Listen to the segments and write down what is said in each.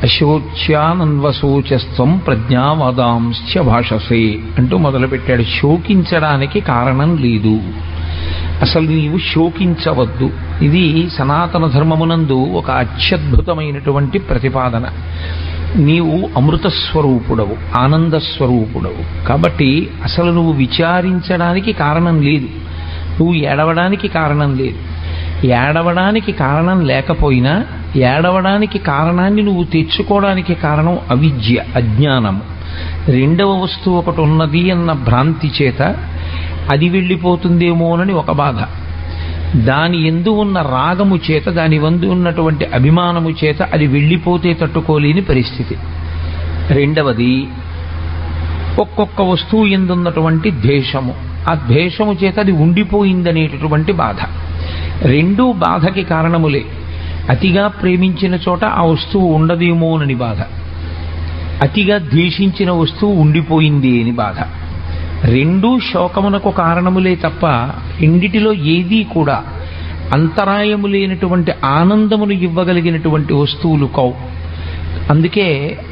అశోచ్యానన్వశోచస్వం ప్రజ్ఞావాదాంశ్చ భాషసే అంటూ మొదలుపెట్టాడు శోకించడానికి కారణం లేదు అసలు నీవు శోకించవద్దు ఇది సనాతన ధర్మమునందు ఒక అత్యద్భుతమైనటువంటి ప్రతిపాదన నీవు అమృత స్వరూపుడవు ఆనంద స్వరూపుడవు కాబట్టి అసలు నువ్వు విచారించడానికి కారణం లేదు నువ్వు ఏడవడానికి కారణం లేదు ఏడవడానికి కారణం లేకపోయినా ఏడవడానికి కారణాన్ని నువ్వు తెచ్చుకోవడానికి కారణం అవిద్య అజ్ఞానము రెండవ వస్తువు ఒకటి ఉన్నది అన్న భ్రాంతి చేత అది వెళ్ళిపోతుందేమోనని ఒక బాధ దాని ఎందు ఉన్న రాగము చేత దాని వందు ఉన్నటువంటి అభిమానము చేత అది వెళ్ళిపోతే తట్టుకోలేని పరిస్థితి రెండవది ఒక్కొక్క వస్తువు ఎందున్నటువంటి ద్వేషము ఆ ద్వేషము చేత అది ఉండిపోయిందనేటటువంటి బాధ రెండూ బాధకి కారణములే అతిగా ప్రేమించిన చోట ఆ వస్తువు ఉండదేమోనని బాధ అతిగా ద్వేషించిన వస్తువు ఉండిపోయింది అని బాధ రెండూ శోకమునకు కారణములే తప్ప రెండిటిలో ఏదీ కూడా అంతరాయము లేనటువంటి ఆనందమును ఇవ్వగలిగినటువంటి వస్తువులు కౌ అందుకే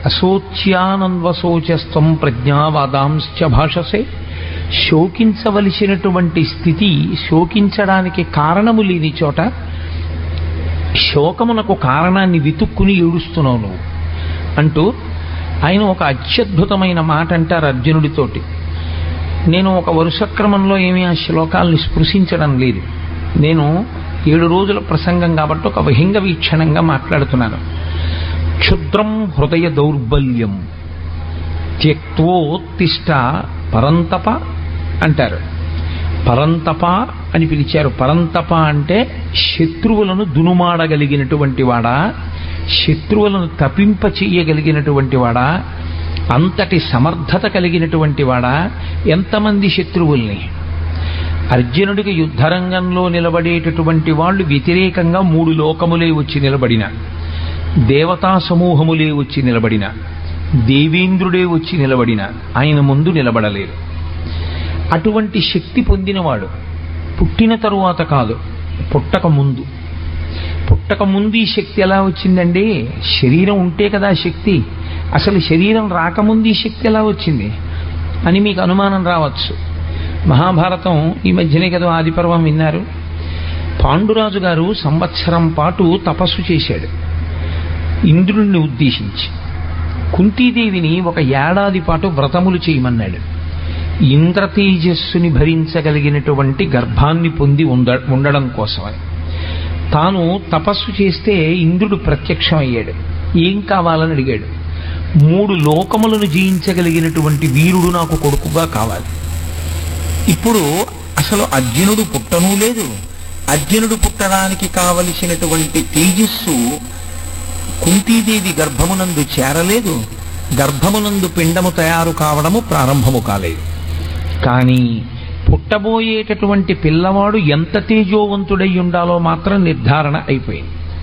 అశోచ్యానందశోచస్తం ప్రజ్ఞావాదాంశ్చ భాషసే శోకించవలసినటువంటి స్థితి శోకించడానికి కారణము లేని చోట శోకమునకు కారణాన్ని వెతుక్కుని ఏడుస్తున్నావు నువ్వు అంటూ ఆయన ఒక అత్యద్భుతమైన మాట అంటారు అర్జునుడితోటి నేను ఒక వరుసక్రమంలో ఏమీ ఆ శ్లోకాల్ని స్పృశించడం లేదు నేను ఏడు రోజుల ప్రసంగం కాబట్టి ఒక విహింగ వీక్షణంగా మాట్లాడుతున్నాను క్షుద్రం హృదయ దౌర్బల్యం త్యక్తోత్తిష్ట పరంతప అంటారు పరంతప అని పిలిచారు పరంతప అంటే శత్రువులను దునుమాడగలిగినటువంటి వాడా శత్రువులను తపింప చెయ్యగలిగినటువంటి వాడా అంతటి సమర్థత కలిగినటువంటి వాడా ఎంతమంది శత్రువుల్ని అర్జునుడికి యుద్ధరంగంలో నిలబడేటటువంటి వాళ్ళు వ్యతిరేకంగా మూడు లోకములే వచ్చి నిలబడిన దేవతా సమూహములే వచ్చి నిలబడిన దేవేంద్రుడే వచ్చి నిలబడిన ఆయన ముందు నిలబడలేరు అటువంటి శక్తి పొందినవాడు పుట్టిన తరువాత కాదు పుట్టక ముందు పుట్టక ముందు ఈ శక్తి ఎలా వచ్చిందండి శరీరం ఉంటే కదా శక్తి అసలు శరీరం రాకముందు ఈ శక్తి ఎలా వచ్చింది అని మీకు అనుమానం రావచ్చు మహాభారతం ఈ మధ్యనే కదా ఆదిపర్వం విన్నారు పాండురాజు గారు సంవత్సరం పాటు తపస్సు చేశాడు ఇంద్రుణ్ణి ఉద్దేశించి కుంతీదేవిని ఒక ఏడాది పాటు వ్రతములు చేయమన్నాడు ఇంద్రతేజస్సుని భరించగలిగినటువంటి గర్భాన్ని పొంది ఉండ ఉండడం కోసమని తాను తపస్సు చేస్తే ఇంద్రుడు ప్రత్యక్షమయ్యాడు ఏం కావాలని అడిగాడు మూడు లోకములను జయించగలిగినటువంటి వీరుడు నాకు కొడుకుగా కావాలి ఇప్పుడు అసలు అర్జునుడు పుట్టనూ లేదు అర్జునుడు పుట్టడానికి కావలసినటువంటి తేజస్సు కుంతీదేవి గర్భమునందు చేరలేదు గర్భమునందు పిండము తయారు కావడము ప్రారంభము కాలేదు కానీ పుట్టబోయేటటువంటి పిల్లవాడు ఎంత తేజోవంతుడై ఉండాలో మాత్రం నిర్ధారణ అయిపోయింది